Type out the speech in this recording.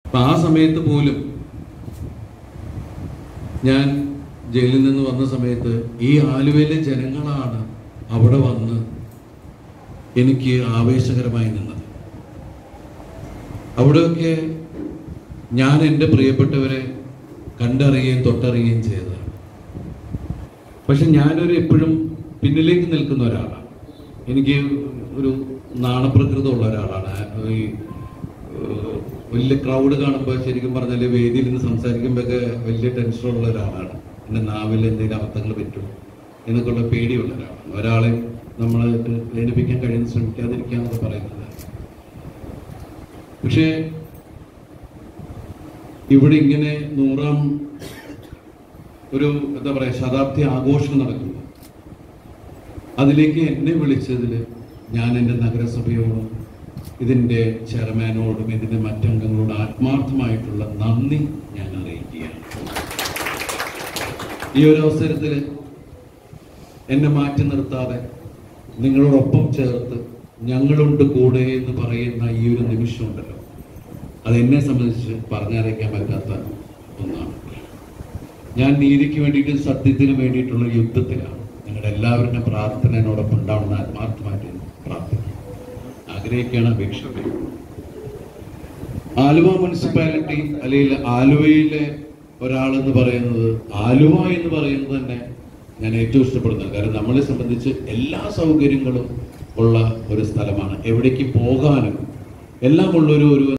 അപ്പം ആ സമയത്ത് പോലും ഞാൻ ജയിലിൽ നിന്ന് വന്ന സമയത്ത് ഈ ആലുവയിലെ ജനങ്ങളാണ് അവിടെ വന്ന് എനിക്ക് ആവേശകരമായി നിന്നത് അവിടെയൊക്കെ ഞാൻ എൻ്റെ പ്രിയപ്പെട്ടവരെ കണ്ടറിയുകയും തൊട്ടറിയുകയും ചെയ്തതാണ് പക്ഷെ ഞാനൊരു എപ്പോഴും പിന്നിലേക്ക് നിൽക്കുന്ന ഒരാളാണ് എനിക്ക് ഒരു നാണപ്രകൃതമുള്ള ഒരാളാണ് ഈ ഏഹ്, വലിയ ക്രൗഡ് കാണുമ്പോൾ ശരിക്കും പറഞ്ഞാൽ വേദിയിൽ നിന്ന് സംസാരിക്കുമ്പോഴൊക്കെ വലിയ ടെൻഷനുള്ള ഒരാളാണ് എൻ്റെ നാവിൽ എന്തെങ്കിലും അബദ്ധങ്ങൾ പറ്റും എന്നൊക്കെയുള്ള പേടിയുള്ള ഒരാളാണ് ഒരാളെ നമ്മൾ വേദനിപ്പിക്കാൻ കഴിയുന്ന ശ്രമിക്കാതിരിക്കുക എന്നൊക്കെ പറയുന്നത് പക്ഷേ ഇവിടെ ഇങ്ങനെ നൂറാം ഒരു എന്താ പറയാ ശതാബ്ദി ആഘോഷം നടക്കുന്നു അതിലേക്ക് എന്നെ വിളിച്ചതിൽ ഞാൻ എൻ്റെ നഗരസഭയോടും ഇതിൻ്റെ ചെയർമാനോടും ഇതിൻ്റെ മറ്റംഗങ്ങളോടും ആത്മാർത്ഥമായിട്ടുള്ള നന്ദി ഞാൻ അറിയിക്കുകയാണ് ഈ ഒരു അവസരത്തിൽ എന്നെ മാറ്റി നിർത്താതെ നിങ്ങളോടൊപ്പം ചേർത്ത് ഞങ്ങളുണ്ട് കൂടെ എന്ന് പറയുന്ന ഈ ഒരു നിമിഷമുണ്ടല്ലോ അത് എന്നെ സംബന്ധിച്ച് പറഞ്ഞറിയിക്കാൻ പറ്റാത്ത ഒന്നാണ് ഞാൻ നീതിക്ക് വേണ്ടിയിട്ടും സത്യത്തിന് വേണ്ടിയിട്ടുള്ള യുദ്ധത്തിലാണ് നിങ്ങളുടെ എല്ലാവരുടെയും പ്രാർത്ഥന എന്നോടൊപ്പം ഉണ്ടാവണമെന്ന് ആത്മാർത്ഥമായിട്ട് പ്രാർത്ഥന ആഗ്രഹിക്കുകയാണ് അപേക്ഷിക്കുന്നത് ആലുവ മുനിസിപ്പാലിറ്റി അല്ലെങ്കിൽ ആലുവയിലെ ഒരാളെന്ന് പറയുന്നത് ആലുവ എന്ന് പറയുന്നത് തന്നെ ഞാൻ ഏറ്റവും ഇഷ്ടപ്പെടുന്നത് കാരണം നമ്മളെ സംബന്ധിച്ച് എല്ലാ സൗകര്യങ്ങളും ഉള്ള ഒരു സ്ഥലമാണ് എവിടേക്ക് പോകാനും എല്ലാം ഉള്ളൊരു ഒരു